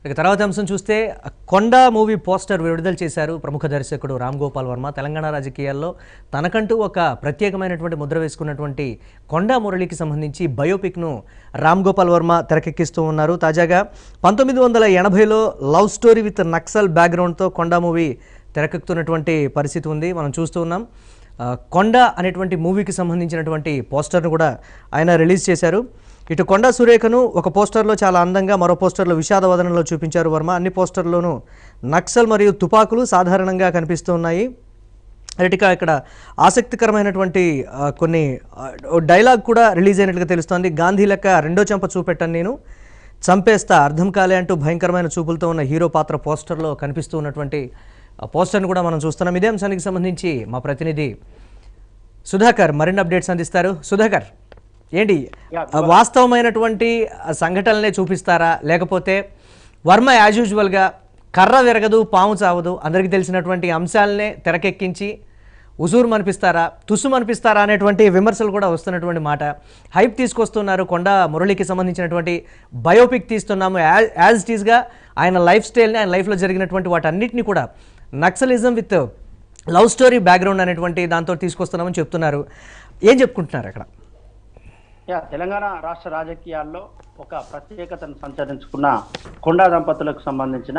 ఇక తర్వాత అంశం చూస్తే కొండ మూవీ పోస్టర్ విడుదల చేశారు ప్రముఖ దర్శకుడు రామ్ గోపాల్ వర్మ తెలంగాణ రాజకీయాల్లో తనకంటూ ఒక ప్రత్యేకమైనటువంటి ముద్ర వేసుకున్నటువంటి కొండ మురళికి సంబంధించి బయోపిక్ను రామ్ గోపాల్ వర్మ తెరకెక్కిస్తూ ఉన్నారు తాజాగా పంతొమ్మిది వందల ఎనభైలో లవ్ స్టోరీ విత్ నక్సల్ బ్యాక్గ్రౌండ్తో కొండ మూవీ తెరకెక్కుతున్నటువంటి పరిస్థితి ఉంది మనం చూస్తూ ఉన్నాం ఆ, కొండ అనేటువంటి మూవీకి సంబంధించినటువంటి పోస్టర్ను కూడా ఆయన రిలీజ్ చేశారు ఇటు కొండ సురేఖను ఒక పోస్టర్లో చాలా అందంగా మరో పోస్టర్లో విషాదవదనంలో చూపించారు వర్మ అన్ని పోస్టర్లోనూ నక్సల్ మరియు తుపాకులు సాధారణంగా కనిపిస్తూ ఉన్నాయి అరటిగా ఇక్కడ ఆసక్తికరమైనటువంటి ఆ, కొన్ని ఆ, ఓ డైలాగ్ కూడా రిలీజ్ అయినట్లుగా తెలుస్తోంది గాంధీ లెక్క రెండో చెంప చూపెట్టాను నేను చంపేస్తా అర్థం కాలే అంటూ భయంకరమైన చూపులతో ఉన్న హీరో పాత్ర పోస్టర్లో కనిపిస్తూ ఉన్నటువంటి ఆ పోస్టర్ను కూడా మనం చూస్తున్నాం ఇదే అంశానికి సంబంధించి మా ప్రతినిధి సుధాకర్ మరిన్ని అప్డేట్స్ అందిస్తారు సుధాకర్ ఏంటి ఆ వాస్తవమైనటువంటి ఆ సంఘటనలే చూపిస్తారా లేకపోతే వర్మ యాజ్ యూజువల్గా కర్ర విరగదు పాము చావదు అందరికీ తెలిసినటువంటి అంశాలనే తెరకెక్కించి ఉసూరు మనిపిస్తారా తుసు మనిపిస్తారా అనేటువంటి విమర్శలు కూడా వస్తున్నటువంటి మాట హైప్ తీసుకొస్తున్నారు కొండ మురళికి సంబంధించినటువంటి బయోపిక్ తీస్తున్నాము యాజ్ యాజ్ ఇట్ ఈస్గా ఆయన లైఫ్ స్టైల్ని ఆయన లైఫ్లో జరిగినటువంటి వాటన్నిటిని కూడా naxalism with love story background అనేటువంటి దాంతో తీసుకొస్తున్నామని చెప్తున్నారు ఏం చెప్పుకుంటున్నారు అక్కడ యా తెలంగాణ రాష్ట్ర రాజకీయాల్లో ఒక ప్రత్యేకతను సంచరించుకున్న కొండా దంపతులకు సంబంధించిన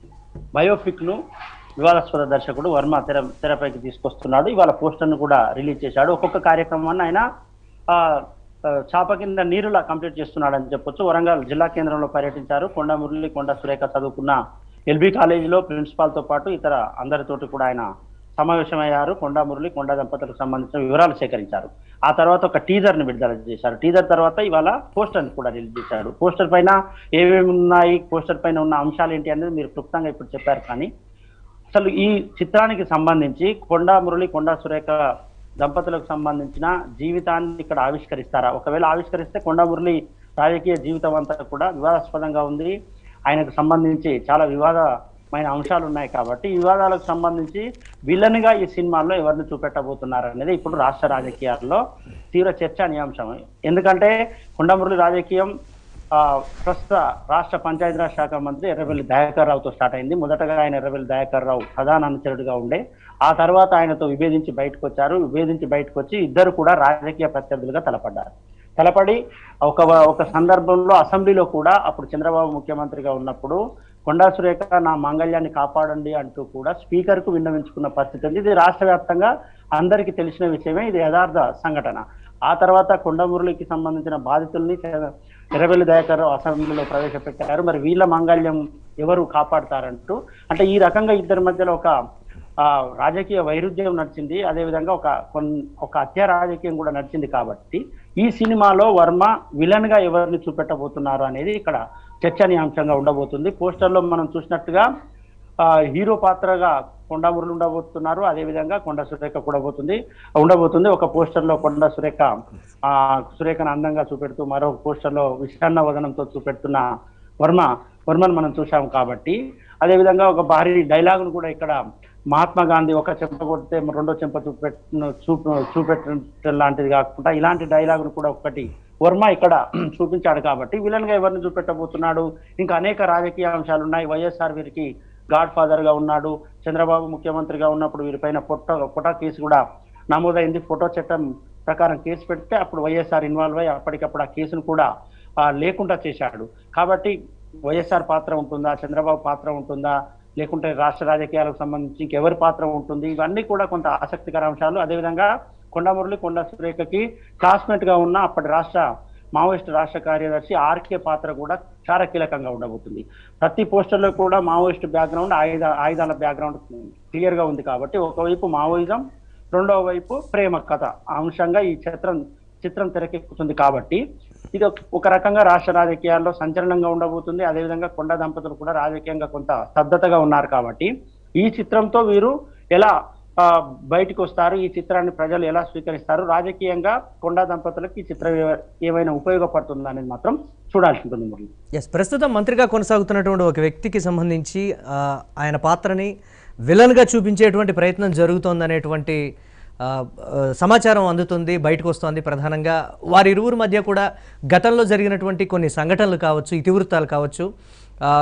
బయోపిక్ ను వివాదాస్పద దర్శకుడు వర్మ తెర తెరపైకి తీసుకొస్తున్నాడు ఇవాళ పోస్టర్ను కూడా రిలీజ్ చేశాడు ఒక్కొక్క కార్యక్రమాన్ని ఆయన ఆ, ఆ, చాప కింద నీరులా కంప్లీట్ చేస్తున్నాడని చెప్పొచ్చు వరంగల్ జిల్లా కేంద్రంలో పర్యటించారు కొండ మురళి కొండ సురేఖ చదువుకున్న ఎల్బీ కాలేజీలో ప్రిన్సిపాల్ తో పాటు ఇతర అందరితోటి కూడా ఆయన సమావేశమయ్యారు కొండా మురళి కొండా దంపతులకు సంబంధించిన వివరాలు సేకరించారు ఆ తర్వాత ఒక టీజర్ ని విడుదల చేశారు టీజర్ తర్వాత ఇవాళ పోస్టర్ కూడా రిలీజ్ చేశాడు పోస్టర్ పైన ఏమేమి ఉన్నాయి పోస్టర్ పైన ఉన్న అంశాలు ఏంటి అనేది మీరు క్లుప్తంగా ఇప్పుడు చెప్పారు కానీ అసలు ఈ చిత్రానికి సంబంధించి కొండా మురళి కొండా సురేఖ దంపతులకు సంబంధించిన జీవితాన్ని ఇక్కడ ఆవిష్కరిస్తారా ఒకవేళ ఆవిష్కరిస్తే కొండా మురళి రాజకీయ జీవితం అంతా కూడా వివాదాస్పదంగా ఉంది ఆయనకు సంబంధించి చాలా వివాదమైన అంశాలు ఉన్నాయి కాబట్టి ఈ వివాదాలకు సంబంధించి విలన్గా ఈ సినిమాల్లో ఎవరిని చూపెట్టబోతున్నారు అనేది ఇప్పుడు రాష్ట్ర రాజకీయాల్లో తీవ్ర చర్చానీయాంశం ఎందుకంటే కొండా మురళి రాజకీయం ఆ, ప్రస్తుత రాష్ట్ర పంచాయతీరాజ్ శాఖ మంత్రి ఎర్రబెల్లి దయాకర్ రావుతో స్టార్ట్ అయింది మొదటగా ఆయన ఎర్రబెల్లి దయాకర్ రావు ప్రధాన అనుచరుడిగా ఉండే ఆ తర్వాత ఆయనతో విభేదించి బయటకు వచ్చారు విభేదించి బయటకు వచ్చి ఇద్దరు కూడా రాజకీయ ప్రత్యర్థులుగా తలపడ్డారు తలపడి ఒక ఒక సందర్భంలో అసెంబ్లీలో కూడా అప్పుడు చంద్రబాబు ముఖ్యమంత్రిగా ఉన్నప్పుడు కొండా సురేఖ నా మాంగళ్యాన్ని కాపాడండి అంటూ కూడా స్పీకర్ కు విన్నవించుకున్న పరిస్థితి ఉంది ఇది రాష్ట్ర వ్యాప్తంగా అందరికీ తెలిసిన విషయమే ఇది యథార్థ సంఘటన ఆ తర్వాత కొండమురళికి సంబంధించిన బాధితుల్ని చ- ఎర్రబెల్లి దయాకర్ రావు అసెంబ్లీలో ప్రవేశపెట్టారు మరి వీళ్ళ మాంగళ్యం ఎవరు కాపాడుతారంటూ అంటే ఈ రకంగా ఇద్దరి మధ్యలో ఒక ఆ, రాజకీయ వైరుధ్యం నడిచింది అదేవిధంగా ఒక కొన్- ఒక హత్య రాజకీయం కూడా నడిచింది కాబట్టి ఈ సినిమాలో వర్మ విలన్ గా ఎవరిని చూపెట్టబోతున్నారు అనేది ఇక్కడ చర్చనీయాంశంగా ఉండబోతుంది పోస్టర్ లో మనం చూసినట్టుగా ఆ, హీరో పాత్రగా కొండామురులు ఉండబోతున్నారు అదేవిధంగా కొండ సురేఖ కూడా పోతుంది ఉండబోతుంది ఒక పోస్టర్ లో కొండ సురేఖ ఆ సురేఖను అందంగా చూపెడుతూ మరో పోస్టర్ లో విషాన్న వదనంతో చూపెడుతున్న వర్మ వర్మను మనం చూసాం కాబట్టి అదేవిధంగా ఒక భారీ డైలాగ్ ను కూడా ఇక్కడ మహాత్మా గాంధీ ఒక చెంప కొడితే రెండో చెంప చూపెట్టిన చూపు చూపెట్టడం లాంటిది కాకుండా ఇలాంటి డైలాగ్ ను కూడా ఒకటి వర్మ ఇక్కడ చూపించాడు కాబట్టి విలన్ గా ఎవరిని చూపెట్టబోతున్నాడు ఇంకా అనేక రాజకీయ అంశాలు ఉన్నాయి వైఎస్ఆర్ వీరికి గాడ్ ఫాదర్ గా ఉన్నాడు చంద్రబాబు ముఖ్యమంత్రిగా ఉన్నప్పుడు వీరిపైన పొట్ట పొటా కేసు కూడా నమోదైంది ఫోటో చట్టం ప్రకారం కేసు పెడితే అప్పుడు వైఎస్ఆర్ ఇన్వాల్వ్ అయ్యి అప్పటికప్పుడు ఆ కేసును కూడా ఆ, లేకుండా చేశాడు కాబట్టి వైఎస్ఆర్ పాత్ర ఉంటుందా చంద్రబాబు పాత్ర ఉంటుందా లేకుంటే రాష్ట్ర రాజకీయాలకు సంబంధించి ఇంకెవరి పాత్ర ఉంటుంది ఇవన్నీ కూడా కొంత ఆసక్తికర అంశాలు అదేవిధంగా కొండమురళి కొండ సురేఖకి క్లాస్మేట్ గా ఉన్న అప్పటి రాష్ట్ర మావోయిస్ట్ రాష్ట్ర కార్యదర్శి ఆర్కే పాత్ర కూడా చాలా కీలకంగా ఉండబోతుంది ప్రతి పోస్టర్ లో కూడా మావోయిస్ట్ బ్యాక్గ్రౌండ్ ఆయుధ ఆయుధాల బ్యాక్గ్రౌండ్ క్లియర్ గా ఉంది కాబట్టి ఒకవైపు మావోయిజం రెండవ వైపు ప్రేమ కథ ఆ అంశంగా ఈ చిత్రం చిత్రం తెరకెక్కుతుంది కాబట్టి ఇది ఒక- ఒక రకంగా రాష్ట్ర రాజకీయాల్లో సంచలనంగా ఉండబోతుంది అదేవిధంగా కొండ దంపతులు కూడా రాజకీయంగా కొంత స్తబ్దతగా ఉన్నారు కాబట్టి ఈ చిత్రంతో వీరు ఎలా ఆ, బయటకు వస్తారు ఈ చిత్రాన్ని ప్రజలు ఎలా స్వీకరిస్తారు రాజకీయంగా కొండా దంపతులకు ఈ చిత్రం ఏ- ఏమైనా ఉపయోగపడుతుందా అనేది మాత్రం చూడాల్సి ఉంటుంది మురళి ఎస్ ప్రస్తుతం మంత్రిగా కొనసాగుతున్నటువంటి ఒక వ్యక్తికి సంబంధించి ఆ, ఆయన పాత్రని విలన్గా చూపించేటువంటి ప్రయత్నం జరుగుతోందనేటువంటి ఆ, ఆ, సమాచారం అందుతుంది బయటకు వస్తోంది ప్రధానంగా వారి ఇరువురు మధ్య కూడా గతంలో జరిగినటువంటి కొన్ని సంఘటనలు కావచ్చు ఇతివృత్తాలు కావచ్చు ఆ,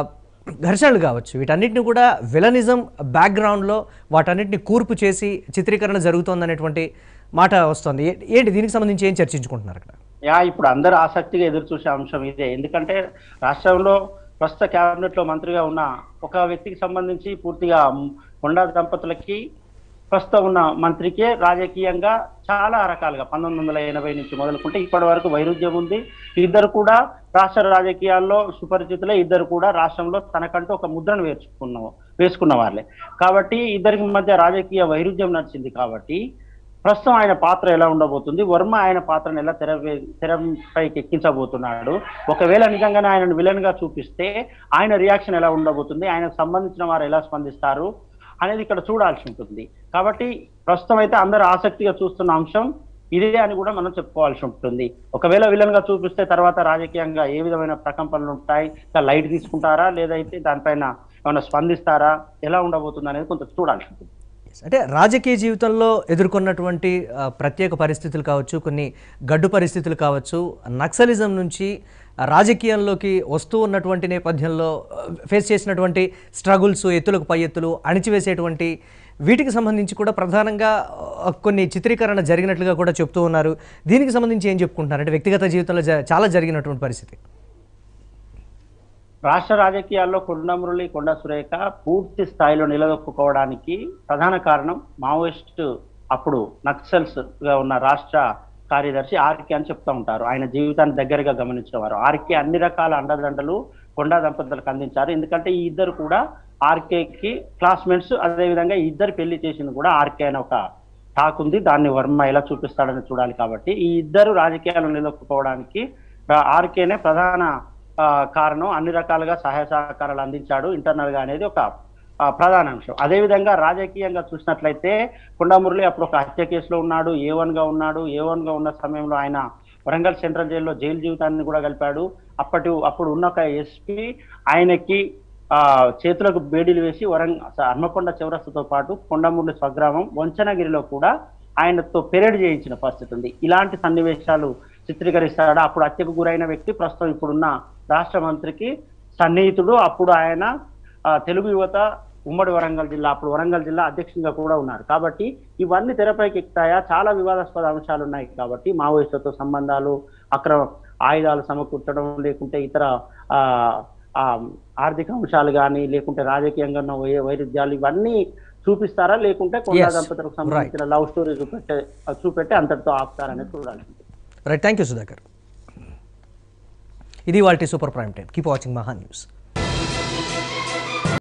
ఘర్షణలు కావచ్చు వీటన్నిటిని కూడా విలనిజం బ్యాక్గ్రౌండ్లో వాటన్నిటిని కూర్పు చేసి చిత్రీకరణ జరుగుతోందనేటువంటి మాట వస్తుంది ఏ- ఏంటి దీనికి సంబంధించి ఏం చర్చించుకుంటున్నారు అక్కడ యా ఇప్పుడు అందరూ ఆసక్తిగా ఎదురు చూసే అంశం ఇదే ఎందుకంటే రాష్ట్రంలో ప్రస్తుత కేబినెట్ లో మంత్రిగా ఉన్న ఒక వ్యక్తికి సంబంధించి పూర్తిగా కొండా దంపతులకి ప్రస్తుతం ఉన్న మంత్రికే రాజకీయంగా చాలా రకాలుగా పంతొమ్మిది వందల ఎనభై నుంచి మొదలుకుంటే ఇప్పటి వరకు వైరుధ్యం ఉంది ఇద్దరు కూడా రాష్ట్ర రాజకీయాల్లో సుపరిచితులే ఇద్దరు కూడా రాష్ట్రంలో తనకంటూ ఒక ముద్రను వేసుకున్న వేసుకున్న వాళ్ళే కాబట్టి ఇద్దరికి మధ్య రాజకీయ వైరుధ్యం నడిచింది కాబట్టి ప్రస్తుతం ఆయన పాత్ర ఎలా ఉండబోతుంది వర్మ ఆయన పాత్రను ఎలా తెర తెరపైకి ఎక్కించబోతున్నాడు ఒకవేళ నిజంగానే ఆయనను విలన్ గా చూపిస్తే ఆయన రియాక్షన్ ఎలా ఉండబోతుంది ఆయనకు సంబంధించిన వారు ఎలా స్పందిస్తారు అనేది ఇక్కడ చూడాల్సి ఉంటుంది కాబట్టి ప్రస్తుతం అయితే అందరూ ఆసక్తిగా చూస్తున్న అంశం ఇదే అని కూడా మనం చెప్పుకోవాల్సి ఉంటుంది ఒకవేళ విలన్ గా చూపిస్తే తర్వాత రాజకీయంగా ఏ విధమైన ప్రకంపనలు ఉంటాయి ఇంకా లైట్ తీసుకుంటారా లేదైతే దానిపైన ఏమైనా స్పందిస్తారా ఎలా ఉండబోతుంది అనేది కొంచెం చూడాల్సి ఉంటుంది Yes. అంటే రాజకీయ జీవితంలో ఎదుర్కొన్నటువంటి ఆ, ప్రత్యేక పరిస్థితులు కావచ్చు కొన్ని గడ్డు పరిస్థితులు కావచ్చు నక్సలిజం నుంచి ఆ, రాజకీయంలోకి వస్తూ ఉన్నటువంటి నేపథ్యంలో ఫేస్ చేసినటువంటి స్ట్రగుల్స్ ఎత్తులకు పై ఎత్తులు అణిచివేసేటువంటి వీటికి సంబంధించి కూడా ప్రధానంగా ఆ, కొన్ని చిత్రీకరణ జరిగినట్లుగా కూడా చెప్తూ ఉన్నారు దీనికి సంబంధించి ఏం చెప్పుకుంటున్నారు అంటే వ్యక్తిగత జీవితంలో జ- చాలా జరిగినటువంటి పరిస్థితి రాష్ట్ర రాజకీయాల్లో కొండ మురళి కొండ సురేఖ పూర్తి స్థాయిలో నిలదొక్కుకోవడానికి ప్రధాన కారణం మావోయిస్ట్ అప్పుడు నక్సల్స్ గా ఉన్న రాష్ట్ర కార్యదర్శి ఆర్కే అని చెప్తా ఉంటారు ఆయన జీవితాన్ని దగ్గరగా గమనించిన వారు ఆర్కే అన్ని రకాల అండదండలు కొండా దంపతులకు అందించారు ఎందుకంటే ఈ ఇద్దరు కూడా ఆర్కేకి క్లాస్మేట్స్ అదేవిధంగా ఈ ఇద్దరు పెళ్లి చేసింది కూడా ఆర్కే అనే ఒక టాక్ ఉంది దాన్ని వర్మ ఎలా చూపిస్తాడని చూడాలి కాబట్టి ఈ ఇద్దరు రాజకీయాలను నిలదొక్కుకోవడానికి ఆర్కేనే ప్రధాన ఆ, కారణం అన్ని రకాలుగా సహాయ సహకారాలు అందించాడు ఇంటర్నల్ గా అనేది ఒక ఆ, ప్రధాన అంశం అదేవిధంగా రాజకీయంగా చూసినట్లయితే కొండమురళి అప్పుడు ఒక హత్య కేసులో ఉన్నాడు ఏ వన్ గా ఉన్నాడు ఏ వన్ గా ఉన్న సమయంలో ఆయన వరంగల్ సెంట్రల్ జైల్లో జైలు జీవితాన్ని కూడా గలిపాడు అప్పటి అప్పుడు ఉన్న ఒక ఎస్పీ ఆయనకి ఆ చేతులకు బేడీలు వేసి వరంగ హన్మకొండ చౌరస్తతో పాటు కొండమురళి స్వగ్రామం వంచనగిరిలో కూడా ఆయనతో పెరేడ్ చేయించిన పరిస్థితి ఉంది ఇలాంటి సన్నివేశాలు చిత్రీకరిస్తాడు అప్పుడు హత్యకు గురైన వ్యక్తి ప్రస్తుతం ఇప్పుడున్న రాష్ట్ర మంత్రికి సన్నిహితుడు అప్పుడు ఆయన ఆ, తెలుగు యువత ఉమ్మడి వరంగల్ జిల్లా అప్పుడు వరంగల్ జిల్లా అధ్యక్షునిగా కూడా ఉన్నారు కాబట్టి ఇవన్నీ తెరపైకి ఎక్కుతాయా చాలా వివాదాస్పద అంశాలు ఉన్నాయి కాబట్టి మావోయిస్టులతో సంబంధాలు అక్రమ ఆయుధాలు సమకూర్చడం లేకుంటే ఇతర ఆ, ఆ, ఆర్థిక అంశాలు కానీ లేకుంటే రాజకీయంగా ఉన్న వై- వైరుధ్యాలు ఇవన్నీ చూపిస్తారా లేకుంటే కొండా Yes, దంపతులకు సంబంధించిన లవ్ స్టోరీ చూపెట్టే చూపెట్టి అంతటితో ఆపుతారనేది చూడాలి రైట్ థ్యాంక్ యూ సుధాకర్ ఇది వాళ్ళ super prime time keep watching Maha news